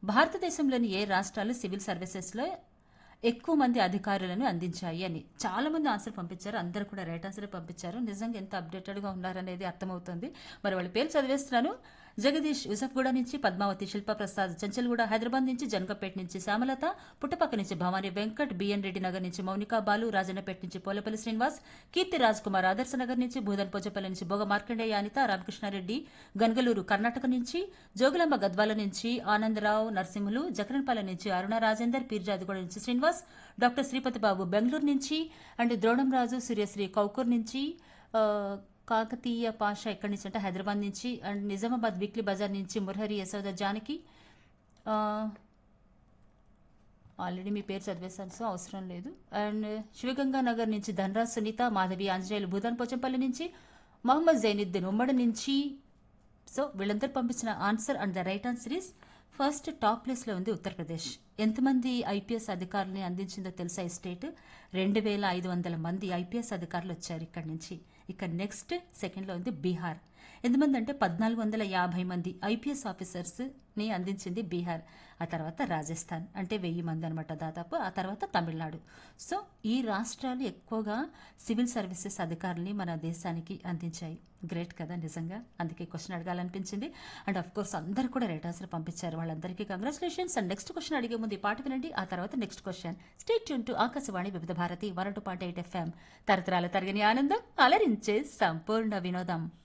భారతదేశంలోని ఏ రాష్ట్రాలు సివిల్ సర్వీసెస్లో ఎక్కువ మంది అధికారులను అందించాయి అని చాలా మంది ఆన్సర్ పంపించారు అందరూ కూడా రైట్ ఆన్సర్ పంపించారు నిజంగా ఎంత అప్డేటెడ్గా ఉన్నారనేది అర్థమవుతుంది మరి వాళ్ళ పేరు చదివేస్తున్నాను జగదీష్ యూసఫ్గూడ నుంచి పద్మావతి శిల్ప ప్రసాద్ చంచల్గూడ హైదరాబాద్ నుంచి జనకపేట నుంచి శ్యామలత పుట్టపక్క నుంచి భవానీ వెంకట్ బిఎన్ రెడ్డి నగర్ నుంచి మౌనికా బాలు రాజన్నపేట నుంచి పోలపల్లి శ్రీనివాస్ కీర్తి రాజ్ కుమార్ ఆదర్శ నగర్ నుంచి భూదన్ పోచపల్లి నుంచి బొగ మార్కండేయ అనిత రామకృష్ణారెడ్డి గన్గలూరు కర్ణాటక నుంచి జోగులాంబ గద్వాల నుంచి ఆనందరావు నరసింహులు జకరన్పాలెం నుంచి అరుణ రాజేందర్ పీర్జాదిగూడ నుంచి శ్రీనివాస్ డాక్టర్ శ్రీపతి బాబు బెంగళూరు నుంచి అండ్ ద్రోణం రాజు సూర్యశ్రీ కౌకూర్ నుంచి ఆ, కాకతీయ పాష ఎక్కడి నుంచి అంటే హైదరాబాద్ నుంచి అండ్ నిజామాబాద్ వీక్లీ బజార్ నుంచి మురహరి యశోద జానకి ఆ, ఆల్రెడీ మీ పేరు చదివేశాను సో అవసరం లేదు అండ్ శివగంగా నగర్ నుంచి ధనరాజ్ సునీత మాధవి ఆంజనేయులు భూదాన్ పోచంపల్లి నుంచి మహమ్మద్ జైనుద్దీన్ ఉమ్మడి నుంచి సో వీళ్ళందరూ పంపించిన answer and the right answer is first top ప్లేస్లో ఉంది ఉత్తరప్రదేశ్ ఎంతమంది ఐపీఎస్ అధికారులని అందించిందో తెలుసా ఈ స్టేట్ రెండు వేల ఐదు వందల మంది ఐపీఎస్ అధికారులు వచ్చారు ఇక్కడి నుంచి ఇక నెక్స్ట్ సెకండ్లో ఉంది బీహార్ ఎంతమంది అంటే పద్నాలుగు వందల యాభై మంది ఐపీఎస్ ఆఫీసర్స్ని అందించింది బీహార్ ఆ తర్వాత రాజస్థాన్ అంటే వెయ్యి మంది అనమాట దాదాపు ఆ తర్వాత తమిళనాడు సో ఈ రాష్ట్రాలు ఎక్కువగా సివిల్ సర్వీసెస్ అధికారుల్ని మన దేశానికి అందించాయి గ్రేట్ కదా నిజంగా అందుకే క్వశ్చన్ అడగాలనిపించింది అండ్ అఫ్ కోర్స్ అందరు కూడా రైట్ ఆన్సర్ పంపించారు వాళ్ళందరికీ కంగ్రాచులేషన్స్ అండ్ నెక్స్ట్ క్వశ్చన్ అడిగే ముందు ఈ పాట వినండి ఆ తర్వాత next question stay tune to Akashvani Vividh Bharati one two point eight FM తరతరాల తరగని ఆనందం అలరించే సంపూర్ణ వినోదం